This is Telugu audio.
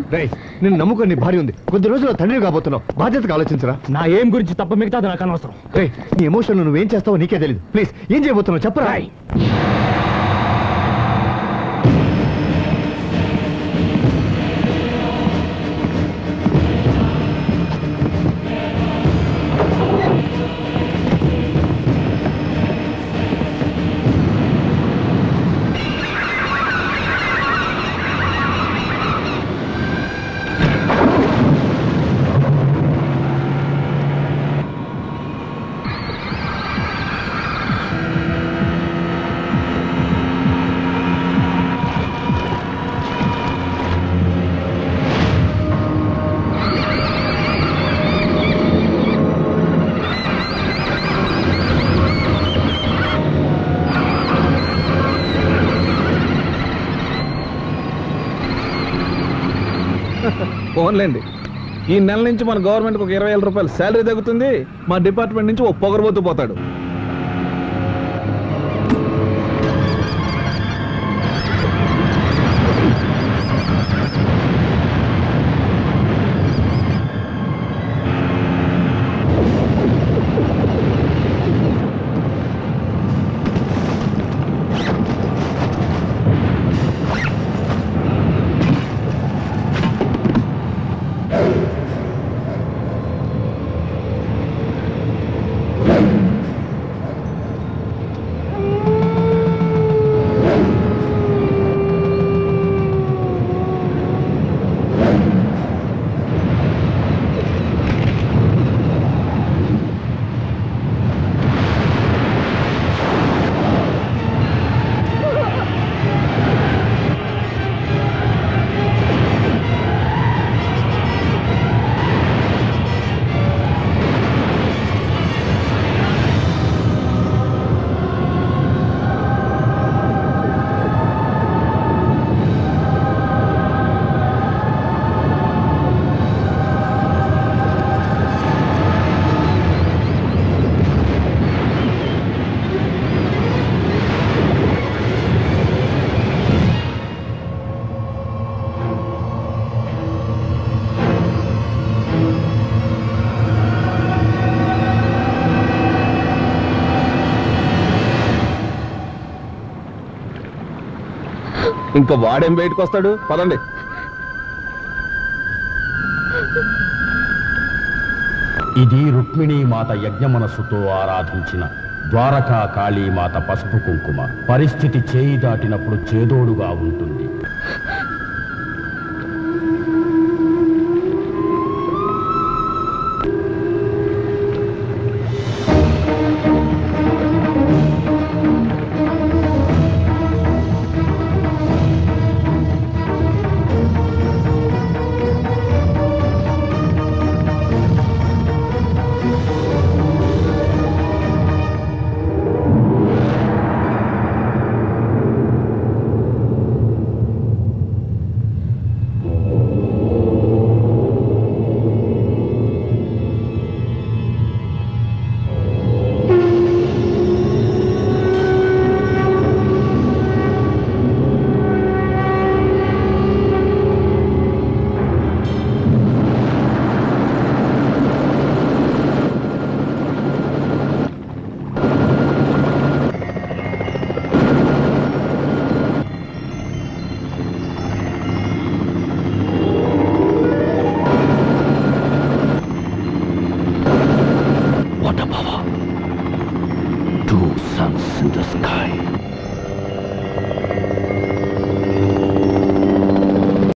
రేయ్ నేను నమ్ముకొని నీ భార్య ఉంది కొద్ది రోజుల్లో తండ్రి కాబోతున్నావు బాధ్యతగా ఆలోచించరా నా ఏం గురించి తప్ప మిగతాది నాకు అనవసరం రే నీ ఎమోషన్ నువ్వేం చేస్తావో నీకే తెలియదు ప్లీజ్ ఏం చేయబోతున్నావు చెప్పరా రాయ్. ఫోన్లేండి ఈ నెల నుంచి మన గవర్నమెంట్కి ఒక ఇరవై వేల రూపాయలు శాలరీ తగ్గుతుంది మా డిపార్ట్మెంట్ నుంచి ఓ పొగరబోతూ పోతాడు ఇంకా వాడేం బయటకు వస్తాడు పదండి ఇది రుక్మిణీమాత యజ్ఞమనస్సుతో ఆరాధించిన ద్వారకా కాళీమాత పసుపు కుంకుమ పరిస్థితి చేయి దాటినప్పుడు చేదోడుగా ఉంటుంది What a power! Two suns in the sky.